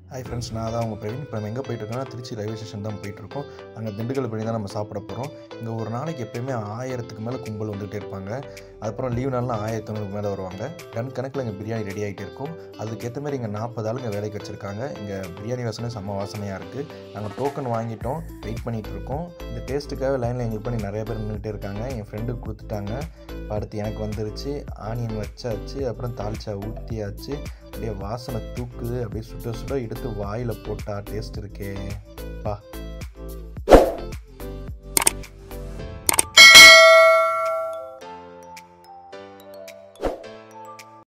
hi friends நான் தான் உங்கள் பிரவீன் இப்போ நம்ம எங்கே போயிட்டுருக்கோம்னா திருச்சி ரயில்வே ஸ்டேஷன் தான் போயிட்டுருக்கோம் அங்கே திண்டுக்கல் பண்ணி தான் நம்ம சாப்பிட போகிறோம் இங்கே ஒரு நாளைக்கு எப்போயுமே ஆயிரத்துக்கு மேலே கும்பல் வந்துகிட்டே இருப்பாங்க அதுக்கப்புறம் லீவ் நாள்லாம் ஆயிரத்தி ஐநூறுக்கு மேலே வருவாங்க டன் கணக்கில் இங்கே பிரியாணி ரெடி ஆகிட்டே இருக்கும் அதுக்கேற்ற மாதிரி இங்கே நாற்பது ஆளுங்க வேலைக்கு வச்சுருக்காங்க இங்கே பிரியாணி வாசனை செம்ம வாசனையாக இருக்குது நாங்கள் டோக்கன் வாங்கிட்டோம் வெயிட் பண்ணிகிட்டு இருக்கோம் இந்த டேஸ்ட்டுக்காக லைனில் எங்களுக்கு பண்ணி நிறைய பேர் நின்றுட்டே இருக்காங்க என் ஃப்ரெண்டுக்கு கொடுத்துட்டாங்க அடுத்து எனக்கு வந்துருச்சு ஆனியன் வச்சாச்சு அப்புறம் தாளிச்சா ஊற்றியாச்சு அப்படியே வாசனை தூக்குது அப்படியே சுட சுட எடுத்து வாயில் போட்டா டேஸ்ட் இருக்கே பா